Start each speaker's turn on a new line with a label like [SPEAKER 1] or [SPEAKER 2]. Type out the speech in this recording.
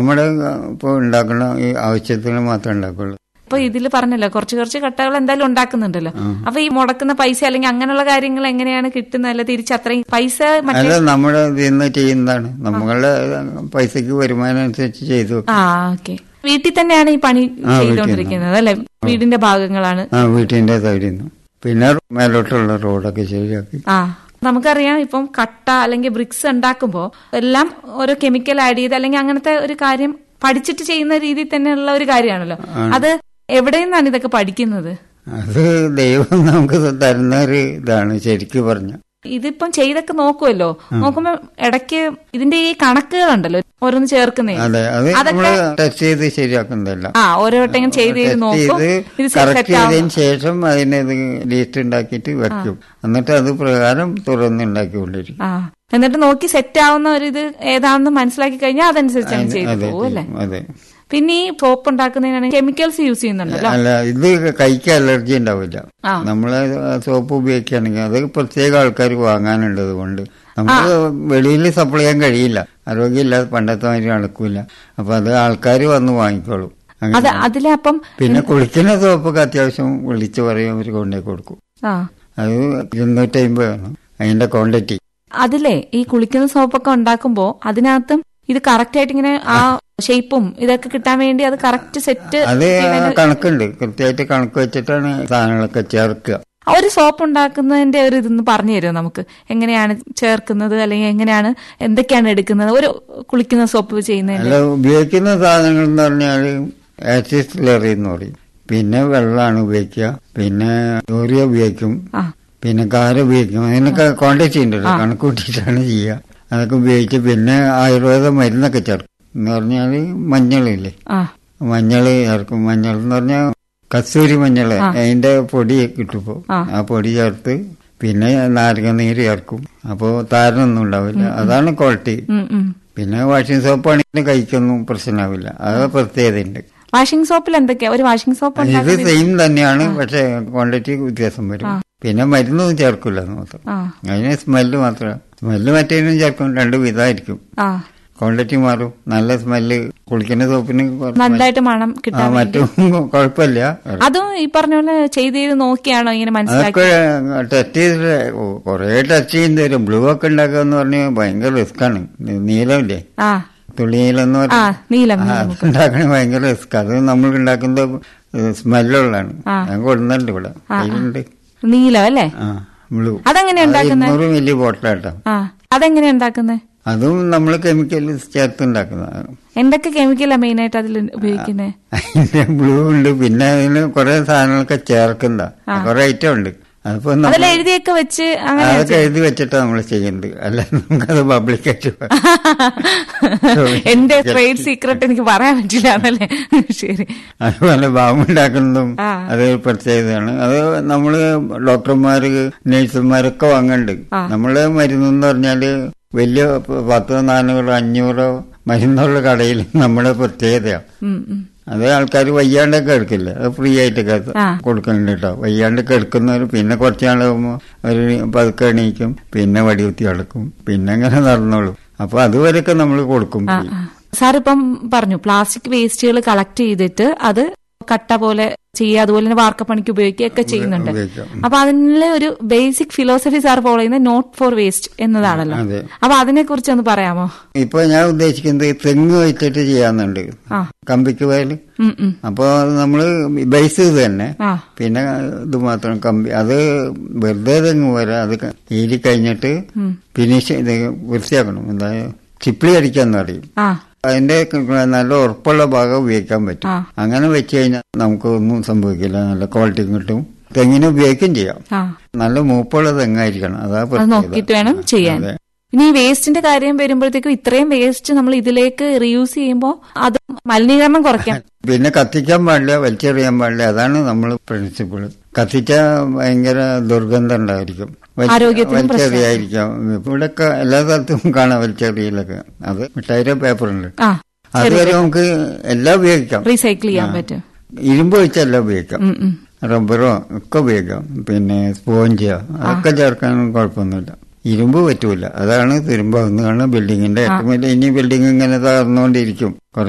[SPEAKER 1] നമ്മുടെ ഇപ്പോൾ ഉണ്ടാക്കുന്ന ഈ ആവശ്യത്തിന് മാത്രമേ ഉണ്ടാക്കുള്ളൂ
[SPEAKER 2] അപ്പൊ ഇതിൽ പറഞ്ഞല്ലോ കുറച്ച് കുറച്ച് കട്ടകൾ എന്തായാലും ഉണ്ടാക്കുന്നുണ്ടല്ലോ അപ്പൊ ഈ മുടക്കുന്ന പൈസ അല്ലെങ്കിൽ അങ്ങനെയുള്ള കാര്യങ്ങൾ എങ്ങനെയാണ് കിട്ടുന്നത് അല്ല തിരിച്ച് അത്രയും പൈസ മറ്റേ
[SPEAKER 1] അല്ല നമ്മുടെ ഇതിൽ നിന്ന് ചെയ്യുന്നതാണ് നമ്മളുടെ പൈസക്ക് വരുമാനം അനുസരിച്ച് ചെയ്തു വെക്കും.
[SPEAKER 2] ആ ഓക്കെ വീട്ടിൽ തന്നെയാണ് ഈ പണി
[SPEAKER 1] ആ,
[SPEAKER 2] ചെയ്തുകൊണ്ടിരിക്കുന്നത് അല്ലെ വീടിന്റെ ഭാഗങ്ങളാണ്
[SPEAKER 1] ആ വീട്ടിന്റെ സൈഡിൽ നിന്ന് പിന്നെ മേലോട്ടുള്ള റോഡൊക്കെ ശരിയാക്കി
[SPEAKER 2] ആ നമുക്കറിയാം ഇപ്പം കട്ട അല്ലെങ്കിൽ ബ്രിക്സ് ഉണ്ടാക്കുമ്പോൾ എല്ലാം ഓരോ കെമിക്കൽ ആഡ് ചെയ്ത് അല്ലെങ്കിൽ അങ്ങനത്തെ ഒരു കാര്യം പഠിച്ചിട്ട് ചെയ്യുന്ന രീതിയിൽ തന്നെയുള്ള ഒരു കാര്യമാണല്ലോ അത് എവിടെ നിന്നാണ് ഇതൊക്കെ പഠിക്കുന്നത്
[SPEAKER 1] അത് ദൈവം നമുക്ക് തരുന്ന ഒരു ഇതാണ് ശരിക്കും പറഞ്ഞ
[SPEAKER 2] ഇതിപ്പം ചെയ്തൊക്കെ നോക്കുമല്ലോ നോക്കുമ്പോ ഇടയ്ക്ക് ഇതിന്റെ ഈ കണക്കുകളുണ്ടല്ലോ ഓരോന്ന് ചേർക്കുന്നേ
[SPEAKER 1] അതെ അത്
[SPEAKER 2] അതൊക്കെ-
[SPEAKER 1] നമ്മള് ടെസ്റ്റ് ചെയ്ത് ശരിയാക്കുന്നതല്ല
[SPEAKER 2] ആ ഓരോ വട്ടം ഇങ്ങനെ ചെയ്ത് ചെയ്ത്
[SPEAKER 1] ടെസ്റ്റ്
[SPEAKER 2] നോക്കും
[SPEAKER 1] ചെയ്ത്
[SPEAKER 2] ഇത്
[SPEAKER 1] കറക്റ്റ്
[SPEAKER 2] സെറ്റ് ആവും
[SPEAKER 1] ചെയ്തതിന് ശേഷം അതിനെ ഇത് ലിസ്റ്റ് ഉണ്ടാക്കിയിട്ട് വെക്കും എന്നിട്ട് അത് പ്രകാരം തുറന്ന് ഉണ്ടാക്കിക്കൊണ്ടിരിക്കും
[SPEAKER 2] ആ എന്നിട്ട് നോക്കി സെറ്റ് ആവുന്ന ഒരു ഇത് ഏതാണെന്ന് മനസ്സിലാക്കി കഴിഞ്ഞാൽ അതനുസരിച്ച് അങ്ങ് ചെയ്തു
[SPEAKER 1] അതെ
[SPEAKER 2] പോകും അല്ലേ
[SPEAKER 1] അതെ
[SPEAKER 2] പിന്നെ ഈ സോപ്പ് ഉണ്ടാക്കുന്നതിനാണെങ്കിൽ കെമിക്കൽസ് യൂസ് ചെയ്യുന്നുണ്ടല്ലോ
[SPEAKER 1] അല്ല ഇത് കൈക്ക് അലർജി ഉണ്ടാവില്ല
[SPEAKER 2] ആ.
[SPEAKER 1] നമ്മള് സോപ്പ് ഉപയോഗിക്കുകയാണെങ്കിൽ അത് പ്രത്യേക ആൾക്കാർ വാങ്ങാനുള്ളത് കൊണ്ട് നമുക്ക് വെളിയിൽ സപ്ലൈ ചെയ്യാൻ കഴിയില്ല ആരോഗ്യമില്ലാതെ പണ്ടത്തെ മാതിരി നടക്കൂല അപ്പൊ അത് ആൾക്കാർ വന്ന് വാങ്ങിക്കോളും അങ്ങനെ.
[SPEAKER 2] അത് അതിലെ അപ്പം
[SPEAKER 1] പിന്നെ കുളിക്കുന്ന സോപ്പൊക്കെ അത്യാവശ്യം വിളിച്ചു പറയും അവർ കൊണ്ടേ കൊടുക്കും
[SPEAKER 2] ആ
[SPEAKER 1] അത് ഇരുന്നൂറ്റി അമ്പതാണ് അതിന്റെ ക്വാണ്ടിറ്റി
[SPEAKER 2] അതിലെ ഈ കുളിക്കുന്ന സോപ്പൊക്കെ ഉണ്ടാക്കുമ്പോ അതിനകത്തും ഇത് കറക്റ്റ് ആയിട്ട് ഇങ്ങനെ ആ ഷേപ്പും ഇതൊക്കെ കിട്ടാൻ വേണ്ടി അത് കറക്റ്റ് സെറ്റ്
[SPEAKER 1] അത് കണക്കുണ്ട് കൃത്യമായിട്ട് കണക്ക് വെച്ചിട്ടാണ് സാധനങ്ങളൊക്കെ ചേർക്കുക
[SPEAKER 2] ഒരു സോപ്പ് ഉണ്ടാക്കുന്നതിന്റെ ഒരു ഇതൊന്ന് പറഞ്ഞു തരുമോ നമുക്ക് എങ്ങനെയാണ് ചേർക്കുന്നത് അല്ലെങ്കിൽ എങ്ങനെയാണ് എന്തൊക്കെയാണ് എടുക്കുന്നത് ഒരു കുളിക്കുന്ന സോപ്പ് ചെയ്യുന്നതിന്റെ
[SPEAKER 1] അല്ല ഉപയോഗിക്കുന്ന സാധനങ്ങൾ എന്ന് പറഞ്ഞാൽ ആസിഡ് സ്ലറി എന്ന് പറയും പിന്നെ വെള്ളമാണ് ഉപയോഗിക്കുക പിന്നെ യൂറിയ ഉപയോഗിക്കും
[SPEAKER 2] ആ
[SPEAKER 1] പിന്നെ കാര ഉപയോഗിക്കും അതിനൊക്കെ ക്വാണ്ടിറ്റി ഉണ്ടല്ലോ കണക്ക് കൂട്ടിയിട്ടാണ് ചെയ്യുക അതൊക്കെ ഉപയോഗിച്ച് പിന്നെ ആയുർവേദ മരുന്നൊക്കെ ചേർക്കും എന്ന് പറഞ്ഞാൽ മഞ്ഞളില്ലേ
[SPEAKER 2] ആ
[SPEAKER 1] മഞ്ഞൾ ചേർക്കും മഞ്ഞൾ എന്ന് പറഞ്ഞാൽ കസ്തൂരി മഞ്ഞൾ അതിന്റെ പൊടി കിട്ടുമ്പോ
[SPEAKER 2] ആ.
[SPEAKER 1] ആ പൊടി ചേർത്ത് പിന്നെ നാരങ്ങ നീര് ചേർക്കും അപ്പോൾ താരനൊന്നും ഉണ്ടാവില്ല അതാണ് ക്വാളിറ്റി
[SPEAKER 2] ഉം ഉം
[SPEAKER 1] പിന്നെ വാഷിംഗ് സോപ്പ് ആണെങ്കിൽ കൈക്കൊന്നും പ്രശ്നമാവില്ല അത് പ്രത്യേകതയുണ്ട്
[SPEAKER 2] വാഷിംഗ് സോപ്പിൽ എന്തൊക്കെയാ ഒരു വാഷിംഗ് സോപ്പ്
[SPEAKER 1] ഇത്
[SPEAKER 2] ഉണ്ടാക്കുന്നത്
[SPEAKER 1] സെയിം തന്നെയാണ് പക്ഷെ ക്വാണ്ടിറ്റി വ്യത്യാസം വരും പിന്നെ മരുന്നൊന്നും ചേർക്കില്ല എന്ന് മാത്രം
[SPEAKER 2] ആ
[SPEAKER 1] അതിന് സ്മെല്ല് മാത്രമേ സ്മെല്ല് മറ്റേതിനും ചേർക്കും രണ്ട് വിധമായിരിക്കും
[SPEAKER 2] ആ
[SPEAKER 1] ക്വാണ്ടിറ്റി മാറും നല്ല സ്മെല്ല് കുളിക്കുന്ന സോപ്പിന് കുറച്ച്
[SPEAKER 2] നല്ലതായിട്ട് മണം
[SPEAKER 1] ആ
[SPEAKER 2] കിട്ടാൻ
[SPEAKER 1] മറ്റും കുഴപ്പമില്ല
[SPEAKER 2] അതും ഈ പറഞ്ഞ പോലെ ചെയ്ത് ചെയ്ത് നോക്കിയാണോ ഇങ്ങനെ മനസ്സിലാക്കി
[SPEAKER 1] അതൊക്കെ ടെസ്റ്റ് ചെയ്തിട്ട് കുറെ ടെസ്റ്റ് ചെയ്യുന്ന വരും ബ്ലൂ ഒക്കെ ഉണ്ടാക്കുക എന്ന് പറഞ്ഞാൽ ഭയങ്കര റിസ്ക്കാണ് നീലമില്ലേ
[SPEAKER 2] ആ
[SPEAKER 1] തുള്ളി നീലം എന്ന്
[SPEAKER 2] ആ
[SPEAKER 1] പറഞ്ഞാൽ
[SPEAKER 2] നീലം
[SPEAKER 1] ആ, അത് ഉണ്ടാക്കണ ഭയങ്കര റിസ്ക് അത് നമ്മൾ ഉണ്ടാക്കുന്നത് സ്മെല്ലുള്ളതാണ്
[SPEAKER 2] ആ.
[SPEAKER 1] ഞാൻ കൊടുക്കുന്നുണ്ട് ഇവിടെ കയ്യിലുണ്ട്
[SPEAKER 2] നീലം അല്ലേ
[SPEAKER 1] ആ ബ്ലൂ
[SPEAKER 2] അതെങ്ങനെയാ ഉണ്ടാക്കുന്നത്
[SPEAKER 1] ഇരുന്നൂറ് മില്ലി ബോട്ടിലാട്ടോ
[SPEAKER 2] ആ അതെങ്ങനെയാ ഉണ്ടാക്കുന്നത്
[SPEAKER 1] അതും നമ്മൾ കെമിക്കൽ ചേർത്ത് ഉണ്ടാക്കുന്നതാണ്
[SPEAKER 2] എന്തൊക്കെ കെമിക്കലാ മെയിൻ ആയിട്ട് അതിൽ ഉപയോഗിക്കുന്നത്
[SPEAKER 1] അതിന്റെ ബ്ലൂ ഉണ്ട് പിന്നെ അതിന് കുറെ സാധനങ്ങളൊക്കെ ചേർക്കുന്ന കുറെ ഐറ്റം ഉണ്ട് അതിപ്പോ നമ്മ-
[SPEAKER 2] അതിൽ എഴുതിയൊക്കെ വെച്ച് അങ്ങനെ
[SPEAKER 1] അതൊക്കെ എഴുതി വെച്ചിട്ടാണ് നമ്മൾ ചെയ്യുന്നത് അല്ല നമുക്കത് പബ്ലിക്കായിട്ട്
[SPEAKER 2] എന്റെ ട്രേഡ് സീക്രട്ട് എനിക്ക് പറയാൻ പറ്റില്ല എന്നല്ലേ ശരി
[SPEAKER 1] അതുപോലെ ബാമുണ്ടാക്കുന്നതും
[SPEAKER 2] ആ.
[SPEAKER 1] അത് പ്രത്യേകതയാണ് അത് നമ്മള് ഡോക്ടർമാര് നഴ്സുമാരൊക്കെ വാങ്ങണ്ട് നമ്മള് മരുന്നെന്ന് പറഞ്ഞാല് വലിയ പത്തോ നാനൂറോ അഞ്ഞൂറോ മരുന്നുള്ള കടയിൽ നമ്മുടെ പ്രത്യേകതയാണ്
[SPEAKER 2] ഉം, ഉം.
[SPEAKER 1] അത് ആൾക്കാർ വയ്യാണ്ടൊക്കെ എടുക്കില്ല അത് ഫ്രീ ആയിട്ടൊക്കെ
[SPEAKER 2] ആ.
[SPEAKER 1] കൊടുക്കുന്നുണ്ട് കേട്ടോ വയ്യാണ്ടൊക്കെ എടുക്കുന്നവർ പിന്നെ കുറച്ച് നാളാകുമ്പോൾ ഒരു പതുക്കെ എണീക്കും പിന്നെ വടികുത്തി കിടക്കും പിന്നെ അങ്ങനെ നടന്നോളും അപ്പൊ അതുവരെയൊക്കെ നമ്മൾ കൊടുക്കും
[SPEAKER 2] ആ, ആ. സാർ ഇപ്പം പറഞ്ഞു പ്ലാസ്റ്റിക് വേസ്റ്റുകൾ കളക്ട് ചെയ്തിട്ട് അത് കട്ട പോലെ ചെയ്യുക അതുപോലെ തന്നെ വാർക്കപ്പണിക്ക് ഉപയോഗിക്കുകയൊക്കെ ചെയ്യുന്നുണ്ട്
[SPEAKER 1] ഉപയോഗിക്കാം.
[SPEAKER 2] അപ്പൊ അതിലെ ഒരു ബേസിക് ഫിലോസഫി സാർ ഫോളോ ചെയ്യുന്നത് നോട്ട് ഫോർ വേസ്റ്റ് എന്നതാണല്ലോ
[SPEAKER 1] അതെ
[SPEAKER 2] അപ്പൊ അതിനെ കുറിച്ച് ഒന്ന് പറയാമോ
[SPEAKER 1] ഇപ്പൊ ഞാൻ ഉദ്ദേശിക്കുന്നത് തെങ്ങ് വെച്ചിട്ട് ചെയ്യാന്നുണ്ട്
[SPEAKER 2] ആ
[SPEAKER 1] കമ്പിക്ക് വയൽ
[SPEAKER 2] ഉം, ഉം.
[SPEAKER 1] അപ്പൊ നമ്മള് ബേസ് ഇത് തന്നെ
[SPEAKER 2] ആ
[SPEAKER 1] പിന്നെ ഇത് മാത്രം കമ്പി അത് വെറുതെ തെങ്ങ് പോരാ അത് ഈരി കഴിഞ്ഞിട്ട്
[SPEAKER 2] ഉം.
[SPEAKER 1] ഫിനിഷ് ഇത് വൃത്തിയാക്കണം എന്താ ചിപ്പിളി അടിക്കാന്ന് പറയും
[SPEAKER 2] ആ
[SPEAKER 1] അതിന്റെ നല്ല ഉറപ്പുള്ള ഭാഗം ഉപയോഗിക്കാൻ പറ്റും
[SPEAKER 2] ആ.
[SPEAKER 1] അങ്ങനെ വെച്ച് കഴിഞ്ഞാൽ നമുക്ക് ഒന്നും സംഭവിക്കില്ല നല്ല ക്വാളിറ്റി കിട്ടും തെങ്ങിന് ഉപയോഗിക്കുകയും ചെയ്യാം
[SPEAKER 2] ആ
[SPEAKER 1] നല്ല മൂപ്പുള്ള തെങ്ങായിരിക്കണം അതാ
[SPEAKER 2] അത്
[SPEAKER 1] പ്രത്യേകത.
[SPEAKER 2] നോക്കിയിട്ട് വേണം ചെയ്യാൻ
[SPEAKER 1] അതെ.
[SPEAKER 2] ഇനി ഈ വേസ്റ്റിന്റെ കാര്യം വരുമ്പോഴത്തേക്കും ഇത്രയും വേസ്റ്റ് നമ്മൾ ഇതിലേക്ക് റീയൂസ് ചെയ്യുമ്പോൾ അത് മലിനീകരണം കുറയ്ക്കാം
[SPEAKER 1] പിന്നെ കത്തിക്കാൻ പാടില്ല വലിച്ചെറിയാൻ പാടില്ല അതാണ് നമ്മൾ പ്രിൻസിപ്പിൾ കത്തിച്ച ഭയങ്കര ദുർഗന്ധം ഉണ്ടായിരിക്കും വലി-
[SPEAKER 2] ആരോഗ്യത്തിനും
[SPEAKER 1] വലിച്ചെറിയായിരിക്കാം ഇവിടെയൊക്കെ എല്ലാ സ്ഥലത്തും കാണാം വലിച്ചെറിയലൊക്കെ അത് മിഠായിയുടെ പേപ്പറുണ്ട്
[SPEAKER 2] ആ
[SPEAKER 1] അതുവരെ നമുക്ക് എല്ലാം ഉപയോഗിക്കാം
[SPEAKER 2] റീസൈക്കിൾ ചെയ്യാൻ പറ്റും
[SPEAKER 1] ഇരുമ്പ് വെച്ചെല്ലാം ഉപയോഗിക്കാം
[SPEAKER 2] ഉം, ഉം.
[SPEAKER 1] റബ്ബറോ ഒക്കെ ഉപയോഗിക്കാം പിന്നെ സ്പോഞ്ച് അതൊക്കെ ചേർക്കാനൊന്നും കുഴപ്പമൊന്നുമില്ല ഇരുമ്പ് പറ്റൂല അതാണ് തുരുമ്പാവുന്നതാണ് ബിൽഡിങ്ങിന്റെ ഏറ്റവും വലിയ ഇനി ബിൽഡിംഗ് ഇങ്ങനെ തകർന്നുകൊണ്ടിരിക്കും